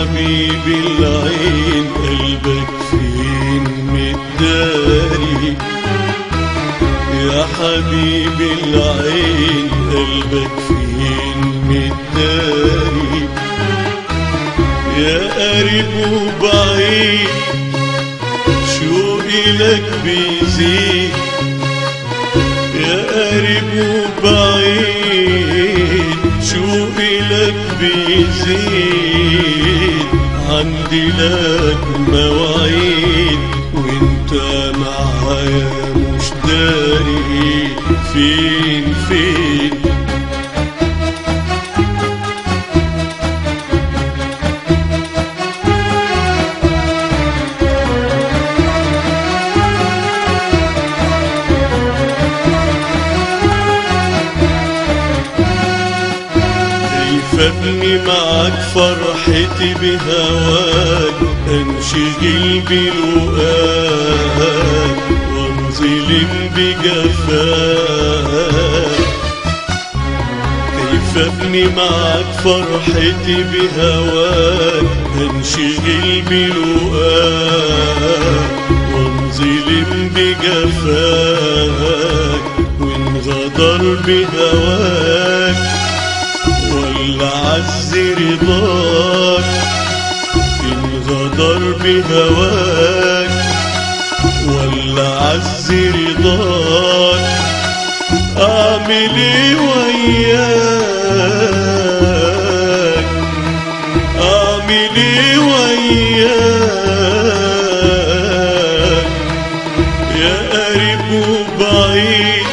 حبيبي العين قلبك فين متداري يا حبيبي العين قلبك فين متداري يا قريب وبعيد شوقي لك بيزيد يا قريب وبعيد شوقي لك بيزيد عندي لك مواعيد وانت معايا مش داري فين فين كيف ابني معك فرحتي بهواك انشغل بلقاك وانظلم بجفاك كيف ابني معك فرحتي بهواك انشغل بلقاك وانظلم بجفاك وانغدر بهواك ولا عز رضاك إن غدر بهواك ولا عز رضاك أعمل إيه وياك أعمل إيه وياك يا قريب وبعيد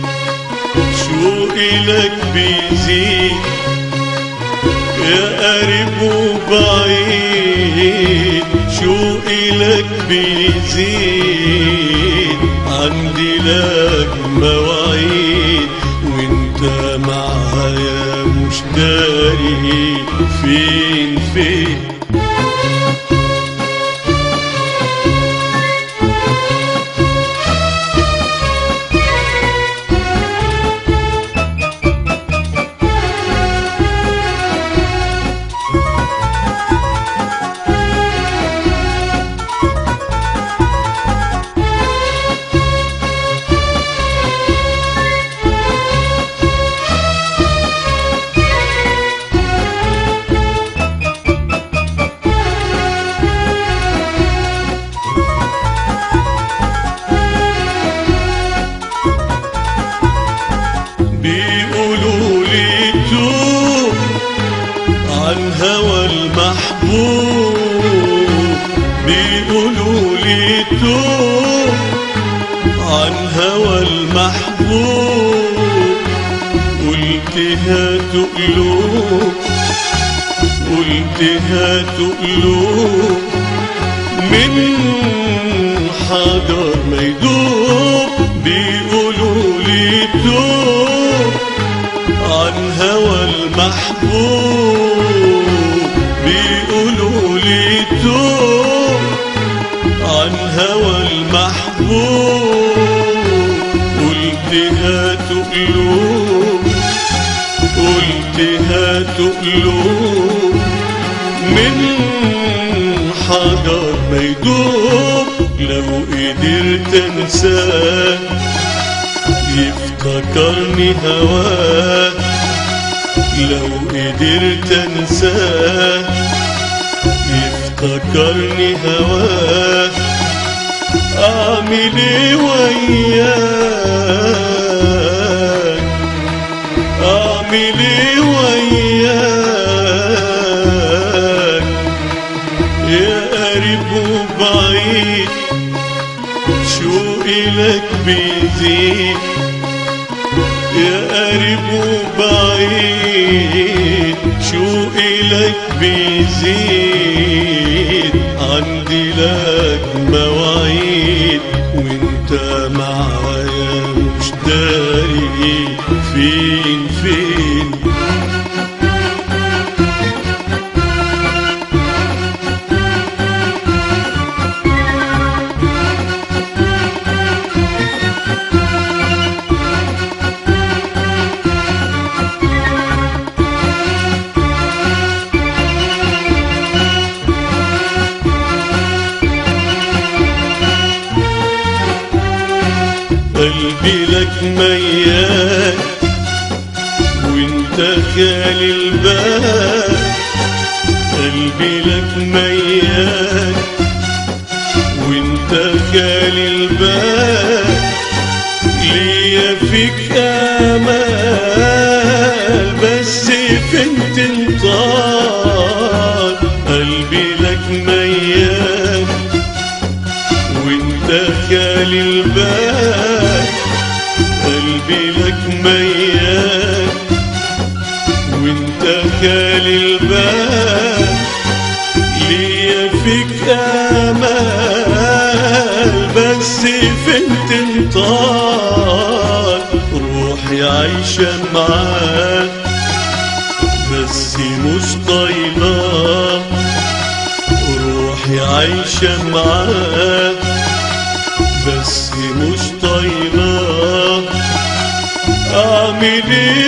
شوقي لك بيزيد يا قريب وبعيد شوقي لك بيزيد عندي لك مواعيد وانت معايا مش داري فين فين بيقولوا لي توب عن هوى المحبوب بيقولوا لي توب عن هوى المحبوب قلت هاتوا قلوب قلت هاتوا قلوب من حجر ما يدوب بيقولوا لي توب عن هوى المحبوب بيقولوا لي توب عن هوى المحبوب قلت هاتوا قلوب قلت هاتوا قلوب من حجر ما يدوب لو قدرت انساه يفتكرني هواه لو قدرت انساه يفتكرني هواه اعمل ايه وياك اعمل ايه وياك يا قريب وبعيد شوقي لك بيزيد يا قريب وبعيد شوقي لك بيزيد عندي لك مواعيد وانت معايا مش داري فين فين لك ميال وانت خالي البال قلبي لك ميال وانت خالي البال ليا فيك امال بس فين تنطال قلبي لك ميال وانت خالي البال قلبي لك ميال وانت خالي البال ليا فيك امال بس فين تنطال روحي عايشة معاك بس مش طايلة روحي عايشة معاك بس مش طايلة اعمل ايه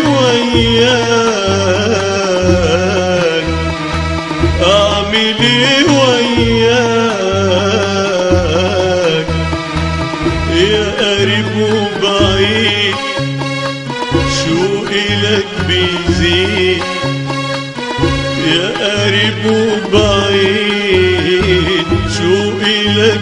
وياك اعمل ايه وياك يا قريب وبعيد شوقي لك بيزيد يا قريب وبعيد شوقي لك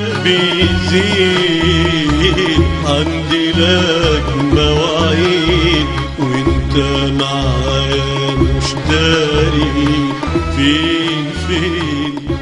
بيزيد عندي لك مواعيد وانت معايا مش داري فين فين